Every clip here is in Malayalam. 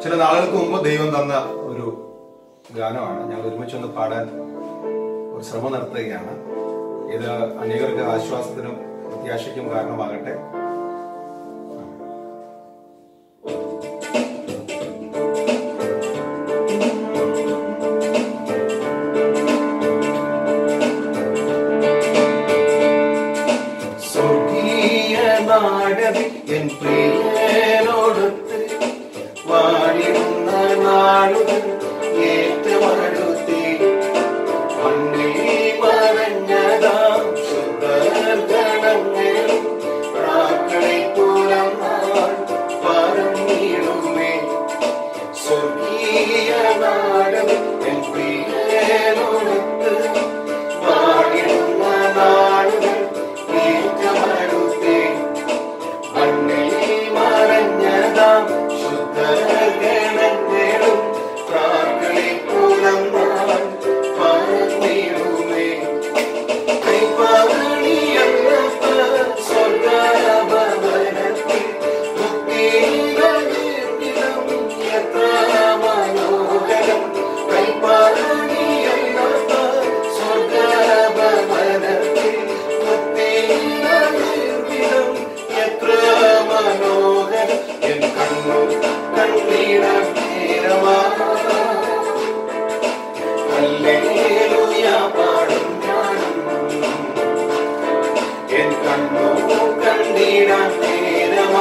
ചില നാളുകൾക്ക് മുമ്പ് ദൈവം തന്ന ഒരു ഗാനമാണ് ഞങ്ങൾ ഒരുമിച്ച് ഒന്ന് പാടാൻ ഒരു ശ്രമം നടത്തുകയാണ് ഇത് അനേകർക്ക് ആശ്വാസത്തിനും പ്രത്യാശയ്ക്കും കാരണമാകട്ടെ സ്വർഗീയ നാടകി എൻ പ്രിയനോടൊത്ത് വാണിരുന്ന നാളുകൾ ഏറ്റമടുത്തി മണ്ണിൽ മറഞ്ഞതാം ശുദ്ധർഗണങ്ങളും പ്രാക്കളെ പുറം നാൾ പറഞ്ഞിടുമേ സ്വർഗീയ നാടകം എൻ പ്രിയനോടൊത്ത് വാണിടുന്ന നാളുകൾ ഏറ്റമടുത്തേ മണ്ണിൽ മറഞ്ഞതാം ശുദ്ധഗണങ്ങളും പ്രാക്കളെ പുറം നാൾ പറഞ്ഞിടുമേ കൈപ്പണിയല്ലപ്പ സ്വർഗഭവനത്തിൽ മുക്തിയിലും എത്ര മനോഹരം കൈപ്പണിയല്ലപ്പ സ്വർഗഭവനത്തിൽ മുക്തിയിലും എത്ര മനോഹരം എൻ കണ്ണു കണ്ണീടം നേരമാണ് ഹല്ലേലൂയ പാടും ഞാനും എൻ കണ്ണു കണ്ടിടാൻ നേരമാ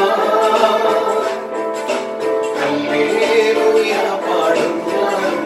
ഹല്ലേലൂയ പാടും ഞാനും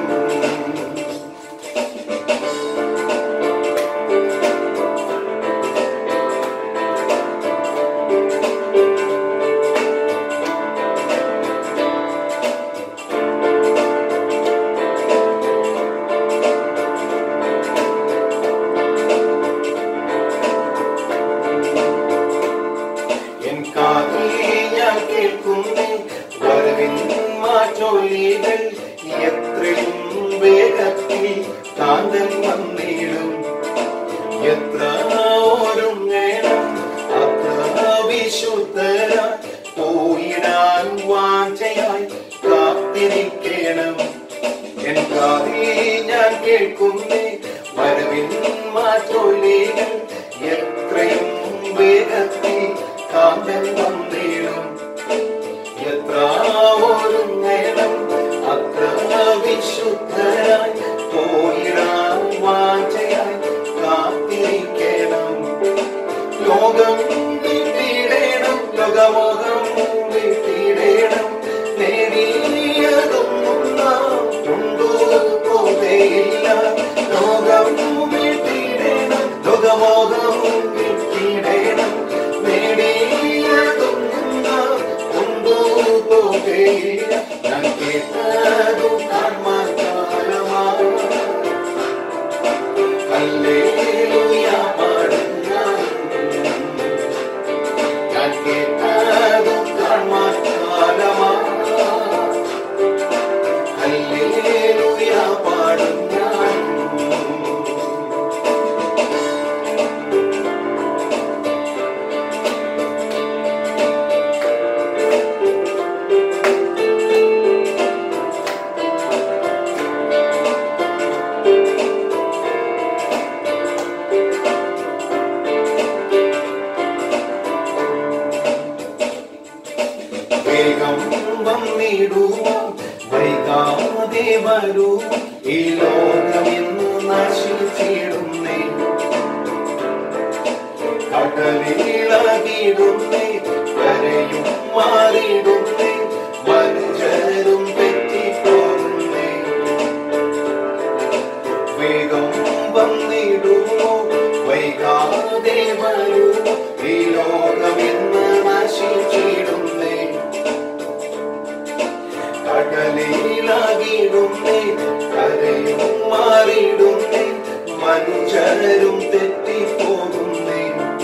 എൻ കാതിൽ ഞാൻ കേൾക്കുന്നേ വരവിൻ മാറ്റൊലികൾ എത്രയും വേഗത്തിൽ കാന്തൻ വന്നിടും എത്ര ഒരുങ്ങണം അത്ര വിശുദ്ധര പോയിടാൻ വാഞ്ചയായി കാത്തിരിക്കണം എൻ കാതിൽ ഞാൻ കേൾക്കുന്നേ വരവിൻ മാറ്റൊലികൾ എത്രയും വേഗത്തിൽ കാന്തൻ വന്നിടും എത്ര ഒരുങ്ങണം അത്ര വിശുദ്ധരായി പോയിടാൻ വാഞ്ചയായി കാത്തിരിക്കണം ലോകം വിട്ടിടേണം ലോകമോഹം വിട്ടിടേണം നേടിയതൊന്നും നാം കൊണ്ടുപോകയില്ല ലോകം വിട്ടിടേണം ലോകമോഹം വിട്ടിടേണം നേടിയതൊന്നും നാം കൊണ്ടുപോകയില്ല ഞാൻ കേട്ടതു കാൺമാൻ കാലമാണ് ഹല്ലേലൂയ പാടും ഞാൻ. ഞാൻ കേട്ടതു കാൺമാൻ കാലമാണ്. ഹല്ലേലൂയ പാടും ഞാൻ. വേഗം വന്നിടുമോ വൈകാതെ വരൂ ഈ ലോകമെന്ന് നശിച്ചിടുന്നേ കടലിളകിടുന്നേ കരയും മാറിടുന്നേ മനുഷ്യരും തെറ്റിപ്പോകുന്നേ വേഗം വന്നിടുമോ വൈകാതെ വരൂ ഈ ലോകമെന്ന് നശിച്ചിടുന്നേ കടലിലാകിടുന്നേ കരയും മാറിടുന്നേ മനുഷ്യരും തെറ്റിപ്പോകുന്നേ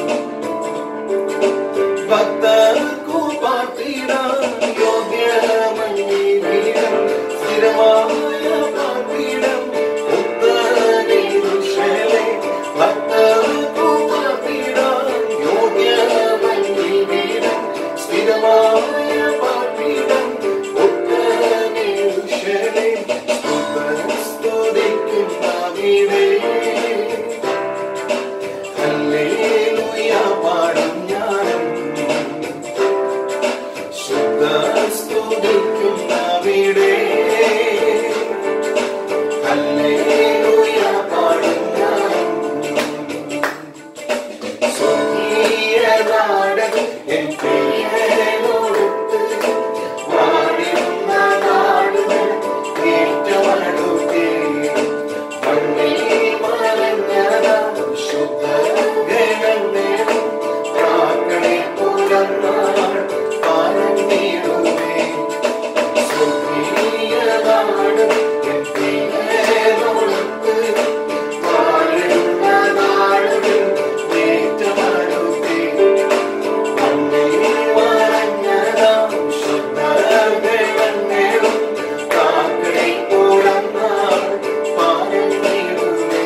ഭക്തർക്കു പാട്ടിടാൻ യോഗ്യമഞ്ഞി വീടം സ്ഥിരമായ പാർപ്പിടം ഉത്തരേഷലെ ഭക്തർക്കു പാട്ടിടാൻ യോഗ്യമഞ്ഞി വീടം സ്ഥിരമായ പാർപ്പിടം ഉത്തരേ എൻ പ്രിയനോടൊത്ത് വാണിടുന്ന നാടുകൾ ഏറ്റമടുത്തേ മണ്ണിൽ മറഞ്ഞതാ ശുദ്ധ ഗണങ്ങളും പ്രാക്കളെ പുറന്നാൾ പാലന്നിടുമേ സ്വർഗീയനാടും എൻ പ്രിയനോടൊത്ത് വാണിടുന്ന നാടുകൾ ഏറ്റമടുത്തേ മണ്ണിൽ മറഞ്ഞതാം ശുദ്ധ ഗണങ്ങളും പ്രാക്കളെ പുറന്നാൾ പാലന്നിടുമേ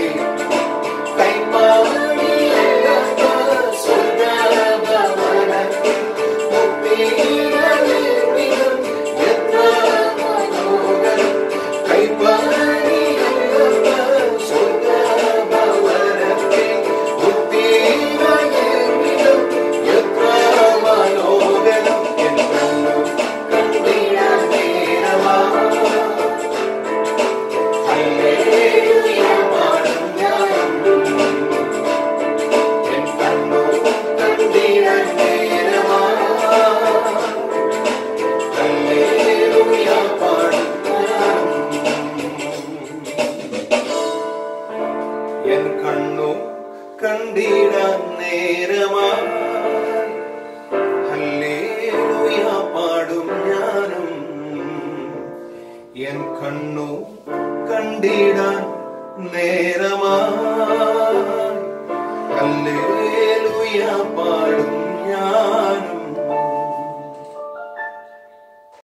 എൻ കണ്ണു കണ്ടിടാൻ നേരമായി ഹല്ലേലൂയ പാടും ഞാനും എൻ കണ്ണു കണ്ടിടാൻ നേരമായി ഹല്ലേലൂയ പാടും ഞാനും